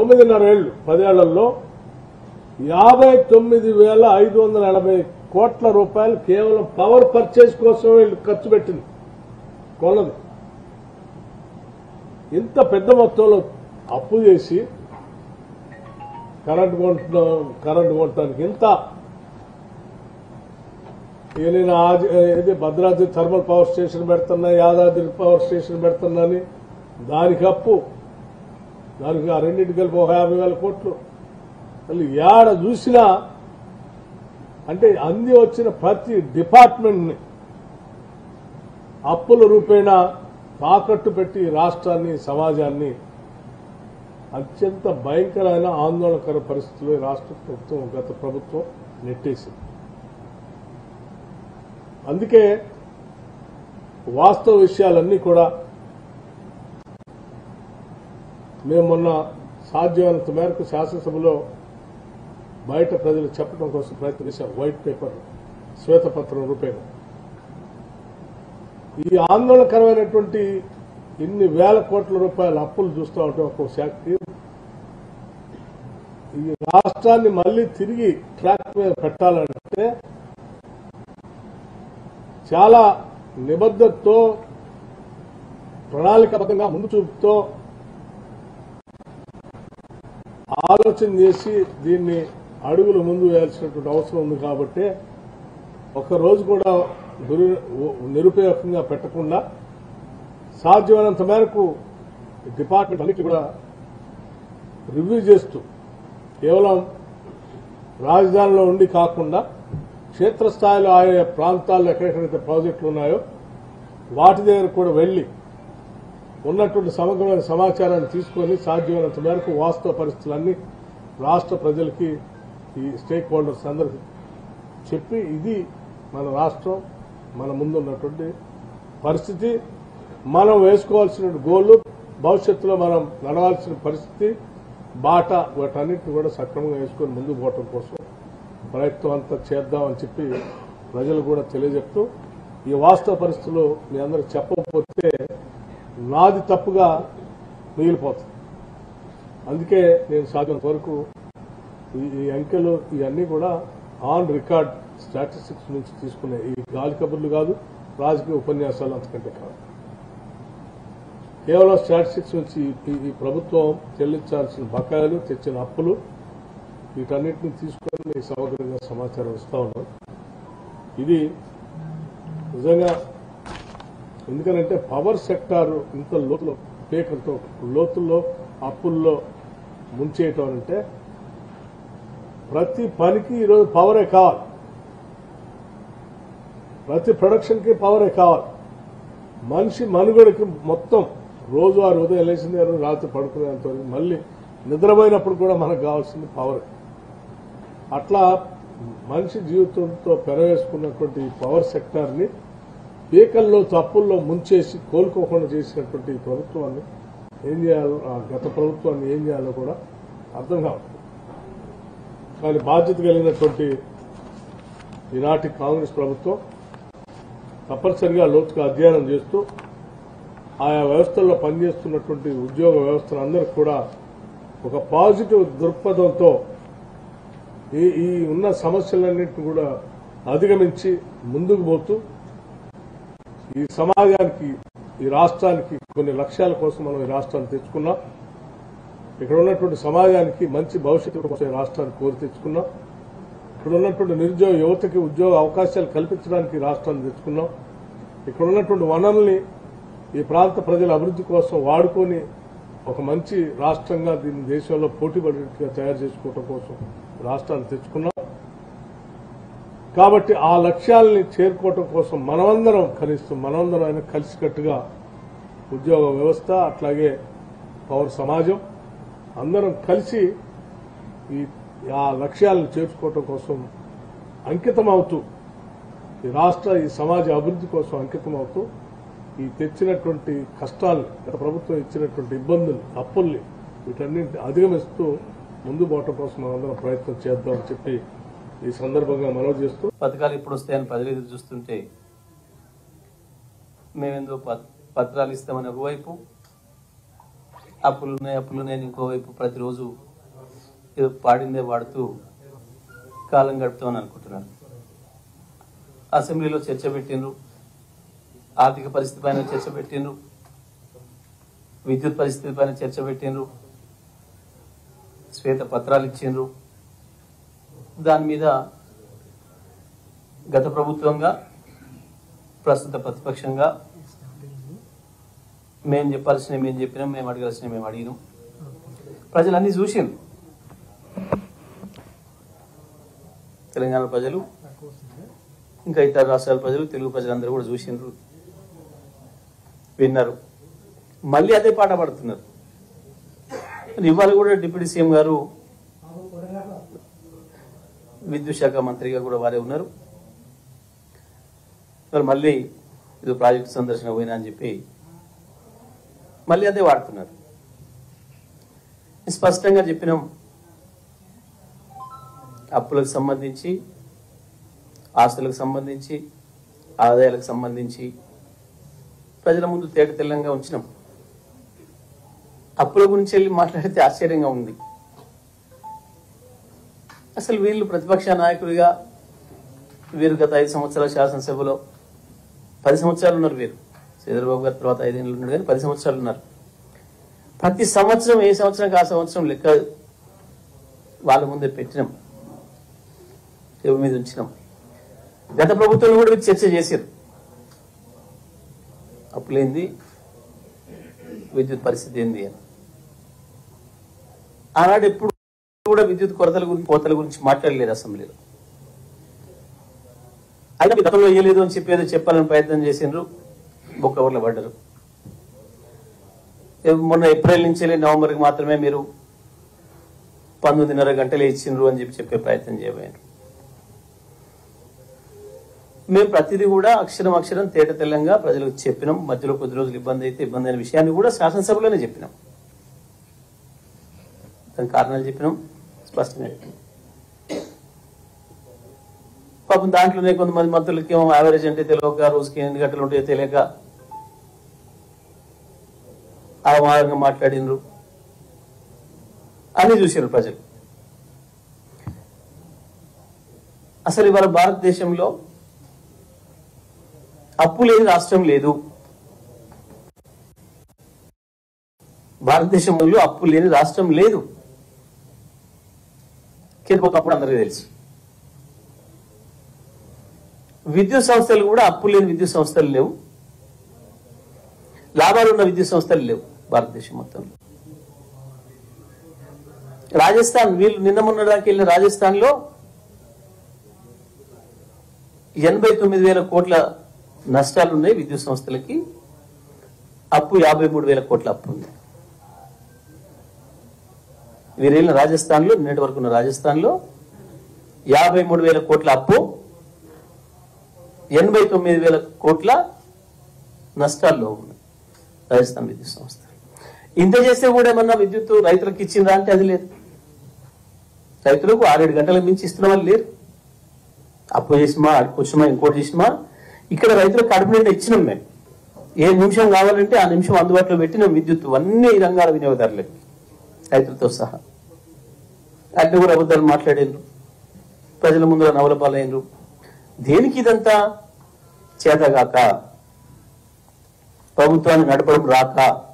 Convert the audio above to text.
తొమ్మిదిన్నర ఏళ్ళు పదేళ్లలో యాభై తొమ్మిది వేల ఐదు వందల ఎనభై కోట్ల రూపాయలు కేవలం పవర్ పర్చేజ్ కోసం వీళ్ళు ఖర్చు పెట్టింది కొన్నది ఇంత పెద్ద మొత్తంలో అప్పు చేసి కరెంట్ కొంటున్నాం కరెంట్ కొనడానికి ఇంత ఇక నేను ఆది- ఇది భద్రాద్రి థర్మల్ పవర్ స్టేషన్ పెడుతున్నా యాదాద్రి పవర్ స్టేషన్ పెడుతున్నాని దానికి అప్పు దానికి ఆ రెండింటి కలిపి ఒక యాభై వేల కోట్లు మళ్ళీ ఏడ చూసినా అంటే అంది వచ్చిన ప్రతి డిపార్ట్మెంట్ని అప్పుల రూపేణా తాకట్టు పెట్టి రాష్ట్రాన్ని సమాజాన్ని అత్యంత భయంకరమైన ఆందోళనకర పరిస్థితుల్లో ఈ రాష్ట్ర ప్రభుత్వం గత ప్రభుత్వం నెట్టేసింది అందుకే వాస్తవ విషయాలన్నీ కూడా మేము మొన్న సాధ్యమైనంత మేరకు శాసనసభలో బయట ప్రజలు చెప్పడం కోసం ప్రయత్నం చేశాం వైట్ పేపర్ శ్వేతపత్రం రూపేణ ఈ ఆందోళనకరమైనటువంటి ఇన్ని వేల కోట్ల రూపాయల అప్పులు చూస్తూ ఉంటే ఒక్కో శాఖకి ఈ రాష్ట్రాన్ని మళ్ళీ తిరిగి ట్రాక్ మీద పెట్టాలంటే చాలా నిబద్ధతతో ప్రణాళికాబద్ధంగా ముందు చూపుతో ఆలోచన చేసి దీన్ని అడుగులు ముందు వేయాల్సినటువంటి అవసరం ఉంది కాబట్టి ఒక రోజు కూడా దురు నిరుపయోగంగా పెట్టకుండా సాధ్యమైనంత మేరకు డిపార్ట్మెంట్ అన్నిటి కూడా రివ్యూ చేస్తూ కేవలం రాజధానిలో ఉండి కాకుండా క్షేత్రస్థాయిలో ఆయా ప్రాంతాల్లో ఎక్కడెక్కడైతే ప్రాజెక్టులు ఉన్నాయో వాటి దగ్గర కూడా వెళ్లి ఉన్నటువంటి సమగ్రమైన సమాచారాన్ని తీసుకొని సాధ్యమైనంత మేరకు వాస్తవ పరిస్థితులన్నీ రాష్ట్ర ప్రజలకి ఈ స్టేక్ హోల్డర్స్ అందరికీ చెప్పి ఇది మన రాష్ట్రం మన ముందున్నటువంటి పరిస్థితి మనం వేసుకోవాల్సిన గోళ్లు భవిష్యత్తులో మనం నడవాల్సిన పరిస్థితి బాట వాటన్నిటిని కూడా సక్రమంగా వేసుకొని ముందుకు పోవటం కోసం ప్రయత్నం అంతా చేద్దామని చెప్పి ప్రజలు కూడా తెలియజెప్తూ ఈ వాస్తవ పరిస్థితులు మీ అందరికి చెప్పకపోతే నాది తప్పుగా మిగిలిపోతుంది అందుకే నేను సాధ్యమైనంత వరకు ఈ ఈ అంకెలు ఇవన్నీ కూడా ఆన్ రికార్డ్ స్టాటిస్టిక్స్ నుంచి తీసుకునే ఈ గాలి కబుర్లు కాదు రాజకీయ ఉపన్యాసాలు అంతకంటే కాదు కేవలం స్టాటిస్టిక్స్ నుంచి ఈ- ఈ ప్రభుత్వం చెల్లించాల్సిన బకాయిలు తెచ్చిన అప్పులు వీటన్నిటిని తీసుకొని మీకు సమగ్రంగా సమాచారం ఇస్తా ఉన్నాం ఇది నిజంగా ఎందుకనంటే పవర్ సెక్టార్ ఇంత లోతులో పేకలతో లోతుల్లో అప్పుల్లో ముంచేయటం అంటే ప్రతి పనికి ఈరోజు పవరే కావాలి ప్రతి ప్రొడక్షన్కి పవరే కావాలి మనిషి మనుగడకి మొత్తం రోజువారి ఉదయం లేచింది కానీ రాత్రి పడుకునేంత వరకు మళ్ళీ నిద్రపోయినప్పుడు కూడా మనకు కావాల్సింది పవర్ అట్లా మనిషి జీవితంతో పెరవేసుకున్నటువంటి ఈ పవర్ సెక్టార్ని పీకల్లో తప్పుల్లో ముంచేసి కోలుకోకుండా చేసినటువంటి ఈ ప్రభుత్వాన్ని ఏం చేయాలో ఆ గత ప్రభుత్వాన్ని ఏం చేయాలో కూడా అర్థం కావట్లేదు కానీ బాధ్యత కలిగినటువంటి ఈనాటి కాంగ్రెస్ ప్రభుత్వం తప్పనిసరిగా లోతుగా అధ్యయనం చేస్తూ ఆయా వ్యవస్థల్లో పనిచేస్తున్నటువంటి ఉద్యోగ వ్యవస్థలందరికీ కూడా ఒక పాజిటివ్ దృక్పథంతో ఈ ఈ ఉన్న సమస్యలన్నింటినీ కూడా అధిగమించి ముందుకు పోతూ ఈ సమాజానికి ఈ రాష్ట్రానికి కొన్ని లక్ష్యాల కోసం మనం ఈ రాష్ట్రాన్ని తెచ్చుకున్నాం ఇక్కడ ఉన్నటువంటి సమాజానికి మంచి భవిష్యత్తు కోసం ఈ రాష్ట్రాన్ని కోరి తెచ్చుకున్నాం ఇక్కడ ఉన్నటువంటి నిరుద్యోగ యువతకి ఉద్యోగ అవకాశాలు కల్పించడానికి ఈ రాష్ట్రాన్ని తెచ్చుకున్నాం ఇక్కడ ఉన్నటువంటి వనరుల్ని ఈ ప్రాంత ప్రజల అభివృద్ధి కోసం వాడుకొని ఒక మంచి రాష్ట్రంగా దీన్ని దేశంలో పోటీపడేట్టుగా తయారు చేసుకోవడం కోసం రాష్ట్రాన్ని తెచ్చుకున్నాం కాబట్టి ఆ లక్ష్యాలని చేరుకోవటం కోసం మనమందరం కనీసం మనమందరం అయినా కలిసికట్టుగా ఉద్యోగ వ్యవస్థ అట్లాగే పౌర సమాజం అందరం కలిసి ఈ ఆ లక్ష్యాలను చేర్చుకోవటం కోసం అంకితం అవుతూ ఈ రాష్ట్ర ఈ సమాజ అభివృద్ధి కోసం అంకితం అవుతూ ఈ తెచ్చినటువంటి కష్టాలు గత ప్రభుత్వం ఇచ్చినటువంటి ఇబ్బందులు అప్పుల్ని వీటన్నింటిని అధిగమిస్తూ ముందు పోవటం కోసం మనందరం ప్రయత్నం చేద్దామని చెప్పి ఈ సందర్భంగా మనవి చేస్తూ పథకాలు ఇప్పుడు వస్తాయని ప్రజలు ఎదురు చూస్తుంటే మేమేందో ప- పత్రాలు ఇస్తామని ఒకవైపు అప్పులు ఉన్నాయి అప్పులు ఉన్నాయి ఇంకోవైపు ప్రతిరోజు ఏదో పాడిందే వాడుతూ కాలం గడుపుతామని అనుకుంటున్నారు అసెంబ్లీలో చర్చ పెట్టిండ్రు ఆర్థిక పరిస్థితి పైన చర్చ పెట్టిండ్రు విద్యుత్ పరిస్థితి పైన చర్చ పెట్టిండ్రు శ్వేత పత్రాలు ఇచ్చిండ్రు దాని మీద గత ప్రభుత్వంగా ప్రస్తుత ప్రతిపక్షంగా మేము చెప్పాల్సిన మేము చెప్పినాం మేము అడగాల్సిన మేము అడిగినాం ప్రజలు అన్ని చూసిండ్రు తెలంగాణ ప్రజలు ఇంకా ఇతర రాష్ట్రాల ప్రజలు తెలుగు ప్రజలందరూ కూడా చూసిండ్రు విన్నారు మళ్ళీ అదే పాట పాడుతున్నారు మరి ఇవాళ కూడా డిప్యూటీ సీఎం గారు విద్యుత్ శాఖ మంత్రిగా కూడా వారే ఉన్నారు మరి మళ్ళీ ఇది ప్రాజెక్ట్ సందర్శన పోయినా అని చెప్పి మళ్ళీ అదే వాడుతున్నారు స్పష్టంగా చెప్పినాం అప్పులకు సంబంధించి ఆస్తులకు సంబంధించి ఆదాయాలకు సంబంధించి ప్రజల ముందు తేట తెల్లంగా ఉంచినాం అప్పుల గురించి వెళ్ళి మాట్లాడితే ఆశ్చర్యంగా ఉంది అసలు వీళ్ళు ప్రతిపక్ష నాయకుడిగా వీరు గత ఐదు సంవత్సరాల శాసనసభలో పది సంవత్సరాలు ఉన్నారు వీరు చంద్రబాబు గారి తర్వాత ఐదేళ్ళు ఉన్నాడు కానీ పది సంవత్సరాలు ఉన్నారు ప్రతి సంవత్సరం ఏ సంవత్సరం ఆ సంవత్సరం లెక్క వాళ్ళ ముందే పెట్టినాం టేబుల్ మీద ఉంచినాం గత ప్రభుత్వంలో కూడా వీరు చర్చ చేశారు అప్పులేంది విద్యుత్ పరిస్థితి ఏంది అని ఆనాడు ఎప్పుడు కూడా విద్యుత్ కొరతల గురించి కోతల గురించి మాట్లాడలేదు అసెంబ్లీలో అయితే గతంలో ఇయ్యలేదు అని చెప్పి ఏదో చెప్పాలని ప్రయత్నం చేసిండ్రు బొక్కవర్లో పడ్డారు ఏ- మొన్న ఏప్రిల్ నుంచి వెళ్ళి నవంబర్కి మాత్రమే మీరు పంతొమ్మిదిన్నర గంటలు ఇచ్చిండ్రు అని చెప్పి చెప్పే ప్రయత్నం చేయబోయారు మేము ప్రతిదీ కూడా అక్షరం అక్షరం తేట తెల్లంగా ప్రజలకు చెప్పినాం మధ్యలో కొద్ది రోజులు ఇబ్బంది అయితే ఇబ్బంది అయిన విషయాన్ని కూడా శాసనసభలోనే చెప్పినాం దాని కారణాలు చెప్పినాం స్పష్టంగా చెప్పినాం పాపం దాంట్లోనే కొంతమంది మంత్రులకి ఏమో యావరేజ్ అంటే తెలియక రోజుకి ఎన్ని గంటలు ఉంటాయో తెలియక ఆ మార్గంగా మాట్లాడినరు అని చూసారు ప్రజలు అసలు ఇవాళ భారతదేశంలో అప్పు లేని రాష్ట్రం లేదు భారతదేశంలో అప్పు లేని రాష్ట్రం లేదు కేంద్రపోతప్పుడు అందరికీ తెలుసు విద్యుత్ సంస్థలు కూడా అప్పు లేని విద్యుత్ సంస్థలు లేవు లాభాలు ఉన్న విద్యుత్ సంస్థలు లేవు భారతదేశం మొత్తంలో రాజస్థాన్ వీళ్ళు నిన్న మొన్న దాకా వెళ్ళిన రాజస్థాన్ లో ఎనభై తొమ్మిది వేల కోట్ల నష్టాలు ఉన్నాయి విద్యుత్ సంస్థలకి అప్పు యాభై మూడు వేల కోట్ల అప్పు ఉంది వీరు వెళ్ళిన రాజస్థాన్ లో నిన్నటి వరకు ఉన్న రాజస్థాన్ లో యాభై మూడు వేల కోట్ల అప్పు ఎనభై తొమ్మిది వేల కోట్ల నష్టాల్లో ఉంది రాజస్థాన్ విద్యుత్ సంస్థ ఇంత చేస్తే కూడా ఏమన్నా విద్యుత్ రైతులకు ఇచ్చిందా అంటే అది లేదు రైతులకు ఆరేడు గంటలకు మించి ఇస్తున్న వాళ్ళు లేరు అప్పు చేసినమా అడుకొచ్చినమా ఇంకోటి చేసినమా ఇక్కడ రైతులకు కడుపు నిండా ఇచ్చినాం మేము ఏ నిమిషం కావాలంటే ఆ నిమిషం అందుబాటులో పెట్టిన విద్యుత్ అన్ని రంగాల వినియోగదారులకి రైతులతో సహా అట్లా కూడా అబద్ధాలు మాట్లాడారు ప్రజల ముందు నవల పాలైనరు దేనికి ఇదంతా చేతగాక ప్రభుత్వాన్ని నడపడం రాక